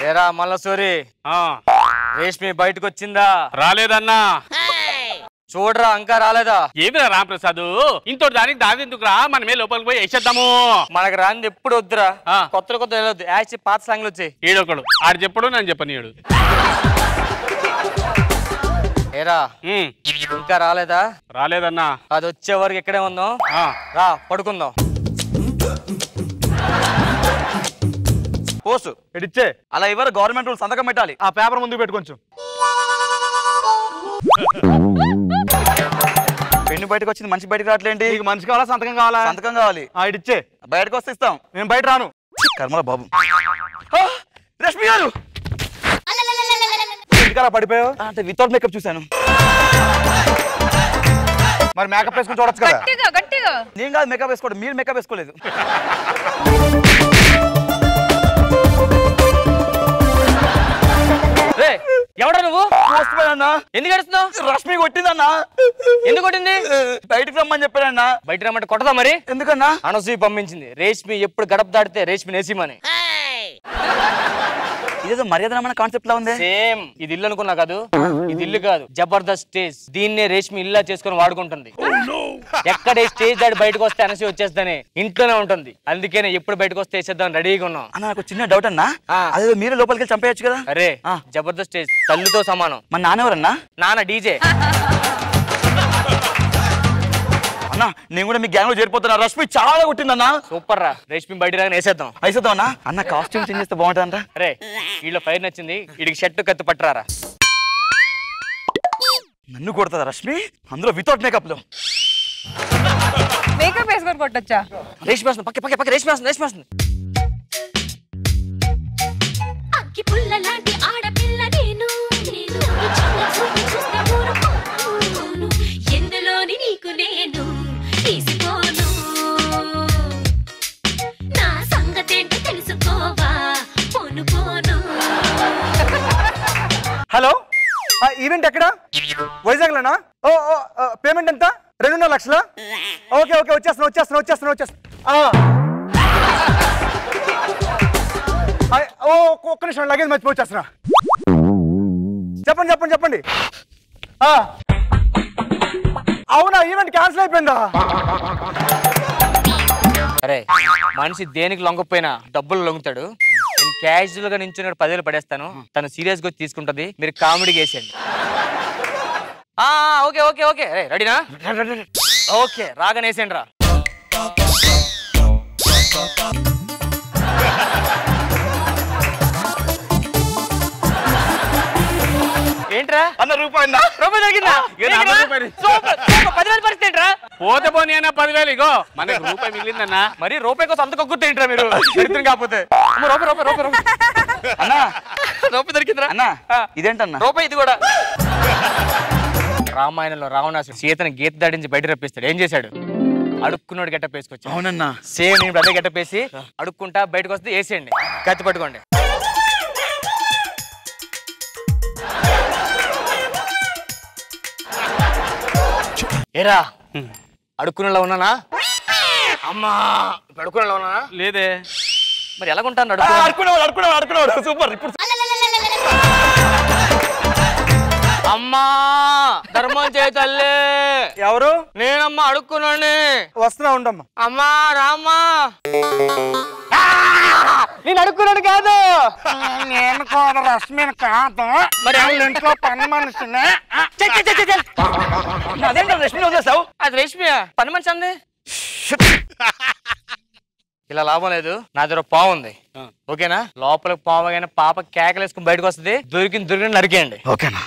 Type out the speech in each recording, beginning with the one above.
ఎరా మల్లసూరి ఆ, రేష్మి బయటకు వచ్చిందా రాలేదన్నా చూడరా ఇంకా రాలేదా ఏమిరా రాంప్రసాద్ ఇంతటి దానికి దాని ఎందుకురా మనమే లోపలికి పోయి వేసేద్దాము మనకు రాంది ఎప్పుడు వద్దురా ఆ. కొత్త కొత్త వెళ్ళొద్దు యాచ్ పాత సాంగ్లు వచ్చాయి ఈడొకడు ఆడు చెప్పడు నేను చెప్పనీయుడు ఏరా ఉమ్, ఇంకా రాలేదా రాలేదన్నా అది వచ్చే వరకు ఇక్కడే ఉందాం ఆ, రా పడుకుందాం పోసు ఇడిచ్చే అలా ఇవ్వరు గవర్నమెంట్ రూల్ సంతకం పెట్టాలి ఆ పేపర్ ముందుకు పెట్టు కొంచెం పెన్ను బయటకు వచ్చింది మనిషి బయటకు రావట్లేంటి నీకు మనిషి కావాలా సంతకం కావాలా సంతకం కావాలి ఆ ఇడిచ్చే బయటకు వస్తే ఇస్తాం నేను బయట రాను కర్మల బాబు ఆ, రష్మి గారు ఎందుకలా పడిపోయావు ఆ, అంటే వితౌట్ మేకప్ చూశాను మరి మేకప్ వేసుకుని చూడొచ్చు కదా గట్టిగా గట్టిగా నేను కాదు మేకప్ వేసుకోవడం మీరు మేకప్ వేసుకోలేదు రే ఎవడా నువ్వు పోస్ట్ మ్యాన్ అన్నా ఎందుకు ఏడుస్తున్నావు రష్మి కొట్టిందన్నా ఎందుకు కొట్టింది బయటకు రమ్మని చెప్పానన్నా బయట రమ్మంటే కొట్టదా మరి ఎందుకన్నా అనసూయ పంపించింది రేష్మి ఎప్పుడు గడప దాటితే రేష్మి నేసిమని ఇదేదో మర్యాద రమ్మన్న కాన్సెప్ట్ లా ఉంది సేమ్ ఇది ఇల్లు అనుకున్నా కాదు ఇది ఇల్లు కాదు జబర్దస్త్ స్టేజ్ దీన్నే రేష్మి ఇల్లా చేసుకొని వాడుకుంటుంది ఎక్కడ ఈ స్టేజ్ దాటి బయటకు వస్తే అనసి వచ్చేస్తేనే ఇంట్లోనే ఉంటుంది అందుకనే ఎప్పుడు బయటకు వస్తే వేసేద్దాం రెడీగా ఉన్నాం అన్న నాకు చిన్న డౌట్ అన్నా ఆ. అదే మీరే లోపలికి వెళ్ళి చంపేయచ్చు కదా అరే ఆ. జబర్దస్త్ స్టేజ్ తల్లితో సమానం మన నాన్నెవరన్నా నాన్న డీజే అన్నా నేను కూడా మీ గ్యాంగ్ లో చేరిపోతున్నా రష్మి చాలా కొట్టిందన్నా సూపర్ రా రేష్మి బయట రాగానే వేసేద్దాం అయిపోతాం అన్నా అన్న కాస్ట్యూమ్ చేంజ్ చేస్తే బాగుంటుందంట అరే వీళ్ళ ఫైర్ నచ్చింది వీడికి షర్ట్ కత్తి పట్టరారా నన్ను కొడుతుందా రష్మి అందులో వితౌట్ మేకప్ లో మేకప్ వేసుకొని కొట్టొచ్చా రేష్మి వస్తుంది పక్క పక్క పక్క రేష్మి వస్తుంది రేష్మి వస్తుంది అగ్గి పుల్ల లాంటి ఆడపిల్ల నేను నేను నీ చిన్న చూపు చూస్తే ఊరుకోను ఎందులోని నీకు నేను తీసిపోను నా సంగతేంటో తెలుసుకోవా పోను పోను హలో ఆ ఈవెంట్ ఎక్కడ వైజాగ్లోనా ఓ ఓ పేమెంట్ ఎంత రెండున్నర లక్షలా ఓకే ఓకే వచ్చేస్తున్నా వచ్చేస్తున్నా వచ్చేస్తున్నా వచ్చేస్తున్నా ఆ. ఆ, ఓ ఒక్క- ఒక్క నిమిషం లగేజ్ మర్చిపో వచ్చేస్తున్నా చెప్పండి చెప్పండి చెప్పండి ఆ. అవునా ఈవెంట్ క్యాన్సిల్ అయిపోయిందా అరే మనిషి దేనికి లొంగపోయినా డబ్బులు లొంగుతాడు నేను క్యాజువల్ గా నించున్నాడు పదేళ్ళు పడేస్తాను తను సీరియస్ గా వచ్చి తీసుకుంటది మీరు కామెడీకి వేసేయండి ఆ, ఓకే ఓకే ఓకే అరే రెడీనా ఓకే రాగానే వేసేయండి రా ఏంట్రా అన్న రూపాయి రూపాయి దొరికిందా ఏ నా రూపాయి? Super, super. పదివేలు పరిస్థితి ఏంట్రా పోతే పోనీ అన్న పదివేలు ఇగో మనకి రూపాయి మిగిలిందన్నా మరి రూపాయి కోసం అంత కొక్కుతే ఏంట్రా మీరు దరిద్రం కాకపోతే అమ్మ, రూపాయి రూపాయి రూపాయి రూపాయి అన్నా రూపాయి దొరికిందిరా అన్నా ఇదేంటన్నా రూపాయి ఇది కూడా రామాయణంలో రావణాసుడు సీతని గీత దాడించి బయట రప్పిస్తాడు ఏం చేశాడు అడుక్కున్నాడు గెటప్ వేసుకొచ్చి అవునన్నా సేమ్ నేను అదే గెటప్ వేసి అడుక్కుంటా బయటకు వస్తే వేసేయండి కత్తి పట్టుకోండి ఏరా అడుక్కునేలా ఉన్నానా అమ్మా ఇప్పుడు అడుక్కునేలా ఉన్నానా లేదే మరి ఎలాగుంటాను ఆ, అడుక్కునే అడుకునేవాడు అడుకునేవాడు అడుకునేవాడు సూపర్ ఇప్పుడు అమ్మా ధర్మం చేయ తల్లి ఎవరు నేనమ్మా అడుక్కున్నాను వస్తున్నా ఉండమ్మా అమ్మా రామ్మా నేను అడుక్కున్నాడు కాదు నేను కూడా రశ్మిని కాదు మరి వాళ్ళ ఇంట్లో పని మనిషిని చెక్ చెక్ చెక్ చెక్. అదేంటో రష్మి వదిలేసావు అది రేష్మి పని మనిషి అంది ఇలా లాభం లేదు నా దగ్గర ఒక పావు ఉంది ఓకేనా లోపలికి పావు అయినా పాప కేకలేసుకుని బయటకు వస్తుంది దొరికింది దొరికిన నరికేయండి ఓకేనా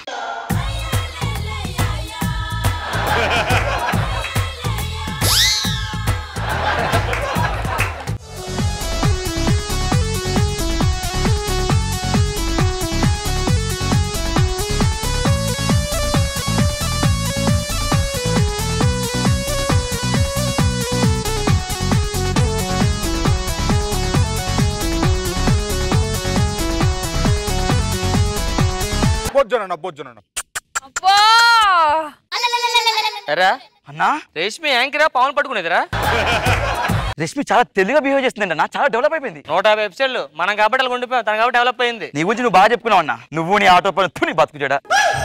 బొజ్జునన్న బొజ్జునన్న అబ్బా ఎరా అన్నా రేష్మి యాంకిరా పవన్ పట్టుకునేదిరా రష్మి చాలా తెలివిగా బిహేవ్ చేస్తుందండి అన్న చాలా డెవలప్ అయిపోయింది నూట యాభై ఎపిసోడ్లు మనం కాబట్టి అలా ఉండిపోయాం తను కాబట్టి డెవలప్ అయింది నీ గురించి నువ్వు బాగా చెప్పుకున్నావు అన్న నువ్వు నీ ఆటో పని తు నీ బతుకు చెడా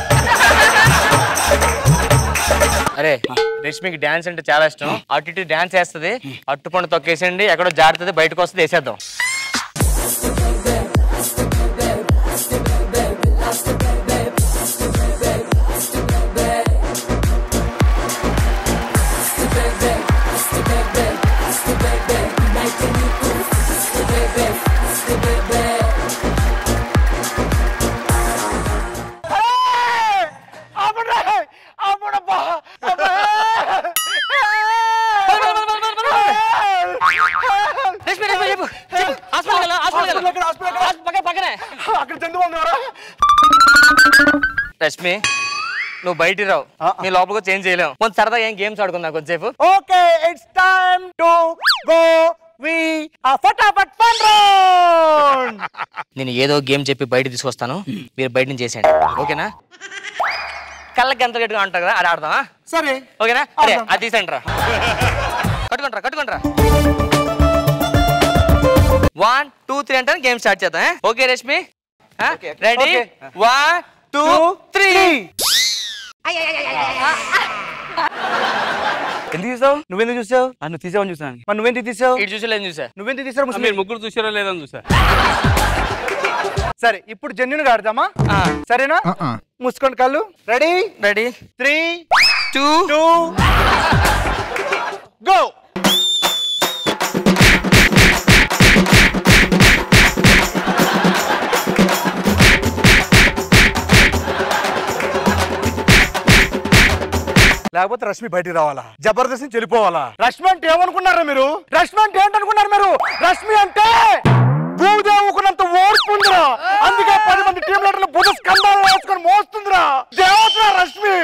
అరే రష్మికి డాన్స్ అంటే చాలా ఇష్టం అటు ఇటు డాన్స్ వేస్తుంది అట్టు పండు తొక్కేసండి ఎక్కడో జారుతుంది బయటకు వస్తుంది వేసేద్దాం రష్మి రష్మి చెప్పు చెప్పు హాస్పిటల్ వెళ్ళు, హాస్పిటల్ వెళ్ళు. హాస్- పక్కన పక్కనే అక్కడ చందు బాబు ఎవరా? రష్మి నువ్వు బయటికి రావు మీ లోపలికి చేంజ్ చేయలేము కొంచెం సరదాగా ఏం గేమ్స్ ఆడుకుందాం కొంచెంసేపు okay it's time to go వి ఆ ఫటాఫట్ ఫన్ రౌండ్ నేను ఏదో గేమ్ చెప్పి బయట తీసుకొస్తాను మీరు బయట నుంచి చేసేయండి ఓకేనా కళ్ళకి గంత గట్టిగా అంటారు కదా అది ఆడదామా సరే ఓకేనా అరే ఆడదాం. అది తీసండి రా కట్టుకుంటారా కట్టుకుంటారా వన్ టూ త్రీ అంటే గేమ్ స్టార్ట్ చేద్దాం ఏ? Okay Rashmi ready Okay. One two three ఎందుకు చూసావు నువ్వెందుకు చూసావు నువ్వు తీసావని చూసాను మరి నువ్వెందుకు తీసావు ఇటు చూసి లేదు చూసా నువ్వెందుకు తీసావు ముస్లిం మీరు ముగ్గురు చూసారో లేదని చూసా సరే ఇప్పుడు జెన్యున్ గా ఆడదామా ఆ. సరేనా మూసుకోండి కళ్ళు ready ready three two two go లేకపోతే రష్మి బయటికి రావాలా జబర్దస్త్ నుంచి వెళ్ళిపోవాలా రష్మి అంటే ఏమనుకున్నారా మీరు రష్మి అంటే ఏంటనుకున్నారు మీరు రష్మి అంటే భూదేవుకున్నంత ఓర్పు ఉందిరా అందుకే పది మంది టీం లీడర్లు భుజ స్కంధాలు వేసుకొని మోస్తుందిరా దేవతరా రష్మి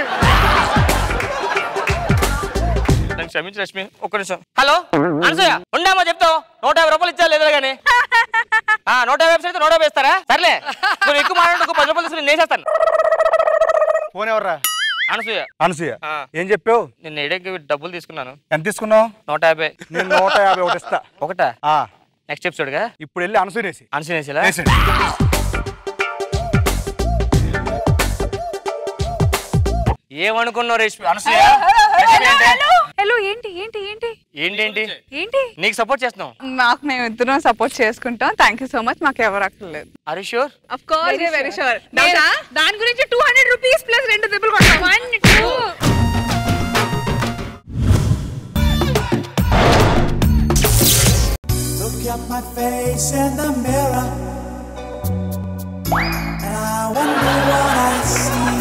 నన్ను క్షమించు రష్మి ఒక్క నిమిషం హలో అనసూయ ఉండామా చెప్తావు నూట యాభై రూపాయలు ఇచ్చా లేదా కానీ ఆ, నూట యాభై అయితే నూట యాభై ఇస్తారా సర్లే నువ్వు ఎక్కువ మాట్లాడు పది రూపాయలు తీసుకుని నేను వేసేస్తాను ఫోన్ ఎవర్రా అనసూయ అనసూయ ఆ. ఏం చెప్పావు నిన్న ఎడకి డబ్బులు తీసుకున్నాను ఎంత తీసుకున్నావు నూట యాభై నేను నూట యాభై ఒకటి ఇస్తా ఒకటా ఆ, నెక్స్ట్ ఎపిసోడ్గా ఇప్పుడు వెళ్ళి అనసూయనేసి అనసూయ వేసేయండి. ఏమనుకున్నావు రేష్మి అనసూయ రష్మి అంటే? హలో ఏంటి ఏంటి ఏంటి ఏంటేంటి ఏంటి నీకు సపోర్ట్ చేస్తున్నాం మాకు మేము ఇద్దరం సపోర్ట్ చేసుకుంటాం థ్యాంక్ యూ సో మచ్ మాకు ఎవరు అక్కర్లేదు అరే sure of course very sure దాని గురించి టూ హండ్రెడ్ రూపీస్ ప్లస్ రెండు దెబ్బలు కొడతాం one two Look at my face in the mirror, and I wonder what I see.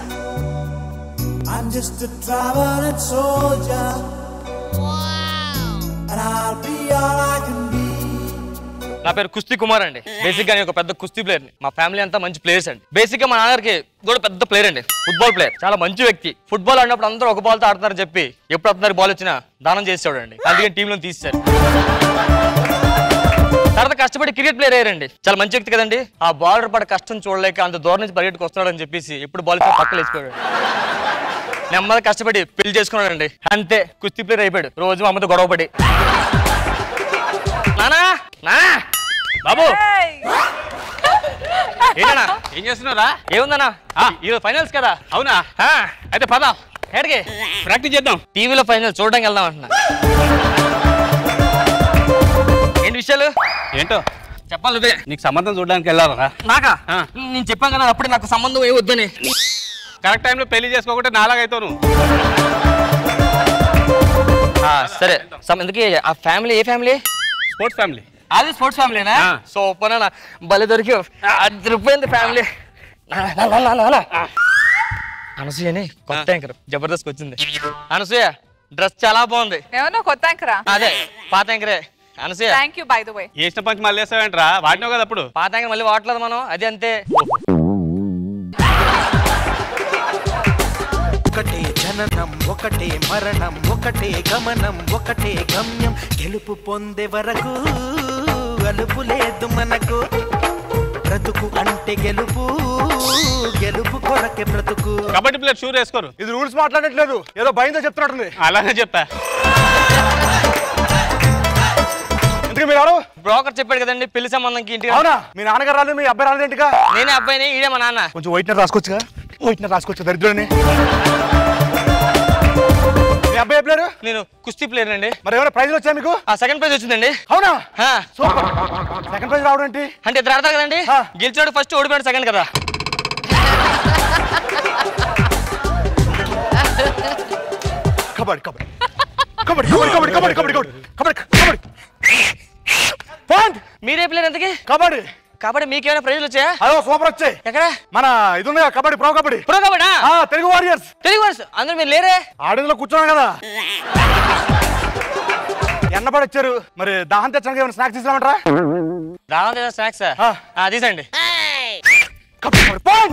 I'm just a traveling soldier, and I'll be all I can be. నా పేరు కుస్తీ కుమార్ అండి basic గా నేను ఒక పెద్ద కుస్తీ ప్లేయర్ మా ఫ్యామిలీ అంతా మంచి ప్లేయర్స్ అండి బేసిక్ గా మా నాన్నగారికి కూడా పెద్ద ప్లేయర్ అండి ఫుట్బాల్ ప్లేయర్ చాలా మంచి వ్యక్తి ఫుట్బాల్ ఆడినప్పుడు అందరూ ఒక బాల్ తో ఆడుతున్నారని చెప్పి ఎప్పుడు అందరికి బాల్ వచ్చినా దానం చేసేవాడు అండి అందుకని టీంలో తీసేశారు తర్వాత కష్టపడి క్రికెట్ ప్లేయర్ అయ్యారండి చాలా మంచి వ్యక్తి కదండి ఆ బాలర్ పడ కష్టం చూడలేక అంత దూరం నుంచి పరిగెట్టుకు వస్తున్నాడు అని చెప్పేసి ఎప్పుడు బాల్ పక్కలు వేసిపోయాడు నెమ్మది కష్టపడి పెళ్లి చేసుకున్నాడండి అంతే కుస్తీ ప్లేయర్ అయిపోయాడు రోజు మా అమ్మతో గొడవపడి నానా నానా బాబు ఏంటన్నా ఏం చేస్తున్నారా ఏముందన్నా ఈరోజు ఫైనల్స్ కదా అవునా ఆ, అయితే పద ఎక్కడికి ప్రాక్టీస్ చేద్దాం టీవీలో ఫైనల్ చూడడానికి వెళ్దాం అంటున్నా ఏంటి విషయాలు ఏంటో చెప్పాలి నువ్వే నీకు సంబంధం చూడడానికి వెళ్ళాలరా నాకా ఆ. నేను చెప్పాను కదా అప్పుడే నాకు సంబంధం ఏ వద్దని కరెక్ట్ టైంలో పెళ్లి చేసుకోకుంటే నాలాగైతావు నువ్వు ఆ, సరే సమ్ ఎందుకు ఆ ఫ్యామిలీ ఏ ఫ్యామిలీ స్పోర్ట్స్ ఫ్యామిలీ అది స్పోర్ట్స్ ఫ్యామిలీనా ఆ. సో పోనా భలే దొరికి అది రూపాయింది ఫ్యామిలీ అనసూయ అని కొత్త యాంకర్ జబర్దస్త్ వచ్చింది అనసూయ డ్రెస్ చాలా బాగుంది ఏమన్నా కొత్త యాంకరా అదే పాత యాంకరే Anasuya thank you by the way వేసిన పంచి మళ్ళీ వేస్తావేంట్రా వాడినావు కదా అప్పుడు పాత యాంకర్ మళ్ళీ వాడలేదు మనం అది అంతే ఒకటే జననం ఒకటే మరణం ఒకటే గమనం ఒకటే గమ్యం గెలుపు పొందే వరకు అలుపు లేదు మనకు బ్రతుకు అంటే గెలుపు గెలుపు కొరకే బ్రతుకు కబడ్డీ ప్లేయర్ షూర్ వేసుకోరు ఇది రూల్స్ మాట్లాడట్లేదు ఏదో భయంతో చెప్తున్నట్టుంది అలానే చెప్పా బ్రోకర్ చెప్పాడు కదండి పెళ్లి సంబంధంకి ఇంటికి అవునా మీ నాన్నగారు రాలేదు మీ అబ్బాయి రాలేదు ఇంటికా నేనే అబ్బాయిని ఈడే మా నాన్న కొంచెం వైట్నర్ రాసుకోవచ్చుగా వైట్నర్ రాసుకోవచ్చు దరిద్రుని మీ అబ్బాయి ఎప్పుడు నేను కుస్తీ ప్లేయర్ అండి మరి ఏమైనా ప్రైజ్లు వచ్చాయి మీకు ఆ సెకండ్ ప్రైజ్ వచ్చిందండి అవునా ఆ, సూపర్ సెకండ్ ప్రైజ్ రావడం ఏంటి అంటే ఇద్దరు ఆడతారు కదండి ఆ. గెలిచాడు ఫస్ట్ ఓడిపోయాడు సెకండ్ కదా కబడ్డీ కబడ్డీ కబడ్డీ కబడ్డీ కబడ్డీ కబడ్డీ కబడ్డీ కబడ్డీ కబడ్డీ పాయింట్ మీరే ప్లేయర్ ఎంతకి కబడ్డీ కాబట్టి మీకేమైనా ప్రైజ్లు వచ్చాయా అదో సూపర్ వచ్చాయి ఎక్కడ మన ఇది ఉంది కబడ్డీ ప్రో కబడ్డీ ప్రో కబడ్డా ఆ, తెలుగు వారియర్స్ తెలుగు వర్స్ అందరూ మీరు లేరే ఆడిందులో కూర్చున్నాం కదా ఎన్నపడి వచ్చారు మరి దాహం తెచ్చడానికి ఏమైనా స్నాక్స్ తీసుకురామంటారా రావాలి స్నాక్స్ ఆ. తీసండి కబడ్డీ పాయింట్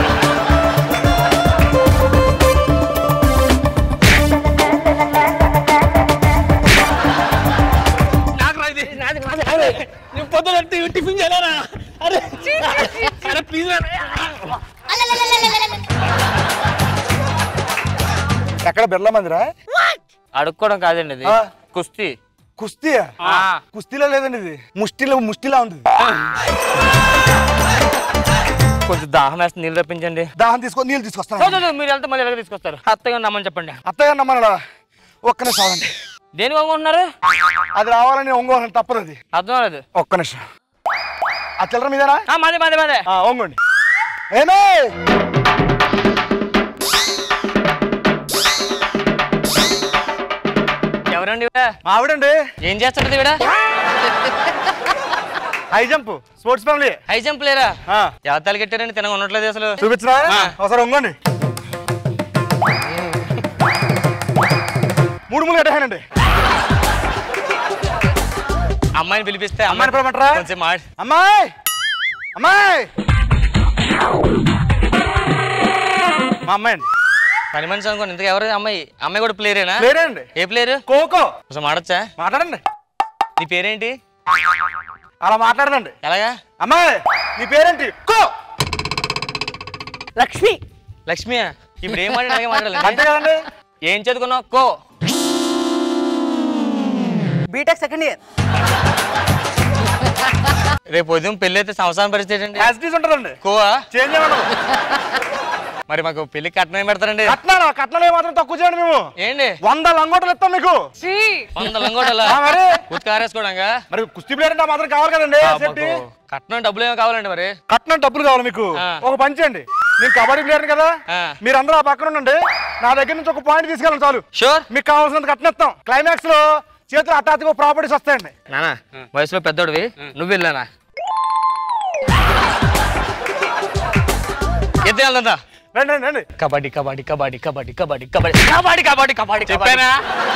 నాకు రా ఇది. అరే, నేను పొద్దున టి- టిఫిన్ చేయలేరా అరే అరే ప్లీజ్ ఎక్కడ బిర్లా మందిరా అడుక్కోవడం కాదండి ఇది ఆ. కుస్తీ కుస్తీ ఆ. కుస్తీలో లేదండి ఇది ముష్టిలో ముష్టిలా ఉంది కొంచెం దాహం వేస్తే నీళ్ళు రప్పించండి దాహం తీసుకో నీళ్ళు తీసుకొస్తాను వద్దు, వద్దు, మీరు వెళ్తే మళ్ళీ ఎలాగ తీసుకొస్తారు అత్తగా నమ్మని చెప్పండి అత్తయ్య నమ్మనడా ఒక్క నిమిషం ఆగండి. దేని వంగుంటున్నారు అది రావాలని ఒంగోవాలని తప్పదు అది అర్థం కాలేదు ఒక్క నిమిషం ఆ చిల్లర మీదేనా ఆ, మాదే మాదే మాదే ఆ, ఒంగోండి ఏమే ఎవరండి ఈవిడ? మా ఆవిడండి ఏం చేస్తుంటది ఈవిడ high jump sports family high jump లేరా ఆ. ఎవతాలు కట్టారండి తినగా ఉండట్లేదు అసలు చూపించరా ఆ. ఒకసారి ఒంగోండి మూడు మూడు కట్టేహానండి అమ్మాయిని పిలిపిస్తే అమ్మాయిని పిలవమంటారా? కొంచెం మాడి అమ్మాయి అమ్మాయి మా అమ్మాయి అండి పని మనిషి అనుకోండి ఇంతకు ఎవరు అమ్మాయి అమ్మాయి కూడా ప్లేయరేనా లేరండి ఏ ప్లేయర్ కోకో కొంచెం ఆడొచ్చా మాట్లాడండి నీ పేరేంటి అలా మాట్లాడదండి ఎలాగా అమ్మాయి నీ పేరేంటి కో లక్ష్మి లక్ష్మి ఇప్పుడు ఏం మాట్లాడి అలాగే అంతే మాట్లాడాలి కదండి ఏం చదువుకున్నావు కో బీటెక్ సెకండ్ ఇయర్ రేపు ఉదయం పెళ్లి అయితే సంవత్సరం పరిస్థితి ఏంటి యాజ్ ఇట్ ఈస్ ఉంటుందండి కోవా చేంజ్ చేయమంటారు మరి మాకు పెళ్లి కట్నం ఏం పెడతారండి కట్నాలు కట్నాలు ఏమాత్రం తక్కువ చేయండి మేము ఏంటి వంద లంగోటలు ఇస్తాం మీకు శ్రీ వంద లంగోటలా ఆ, మరి ఉతికారేసుకోవడంగా మరి కుస్తీ ప్లేయర్ అంటే ఆ మాత్రం కావాలి కదండి సేఫ్టీ కట్నం డబ్బులు ఏమో కావాలండి మరి కట్నం డబ్బులు కావాలి మీకు ఆ. ఒక పని చేయండి నేను కబడ్డీ ప్లేయర్ కదా ఆ. మీరు అందరూ ఆ పక్కన ఉండండి నా దగ్గర నుంచి ఒక పాయింట్ తీసుకెళ్ళండి చాలు షూర్ మీకు కావాల్సినంత కట్టిస్తాం క్లైమాక్స్ లో చేతులు అట్టాత్తుగా ప్రాపర్టీస్ వస్తాయండి నానా వయసులో పెద్దోడివి నువ్వు వెళ్ళానా ఎత్తే వెళ్దా రండి రండి రండి కబడ్డీ కబడ్డీ కబడ్డీ కబడ్డీ కబడ్డీ కబడ్డీ కబడ్డీ కబడ్డీ కబడ్డీ చెప్పానా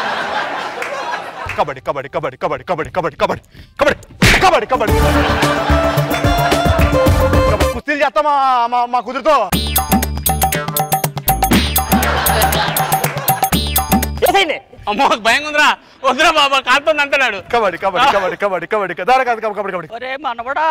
కబడ్డీ కబడ్డీ కబడ్డీ కబడ్డీ కబడ్డీ కబడ్డీ కబడ్డీ కబడ్డీ కబడ్డీ కబడ్డీ కబడ్డీ కుస్తీలు చేస్తాం మా మా మా కుదురుతో అమ్మో భయం ఉందిరా వద్దురా బాబా కాలుతో అంటున్నాడు కబడ్డీ కబడ్డీ కబడ్డీ కబడ్డీ కబడ్డీ దారా కాదు కబడ్డీ కబడ్డీ ఒరే మనవడా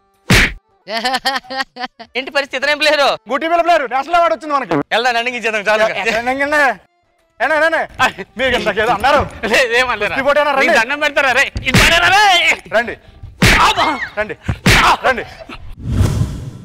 ఏంటి పరిస్థితి ఏం లేరు గుట్టి పిల్ల ప్లేయర్ నేషనల్ అవార్డు వచ్చింది మనకి వెళ్దా నన్ను ఇచ్చేద్దాం చాలు ఎక్కడండి? ఏనా, ఏనా? మీరు ఇంతకు ఏదో అన్నారు ఏమన్నారా కుస్తీ పోటీనా రండి. నీకు దండం పెడతారా రే ఇది పడేరా రే రండి రండి రండి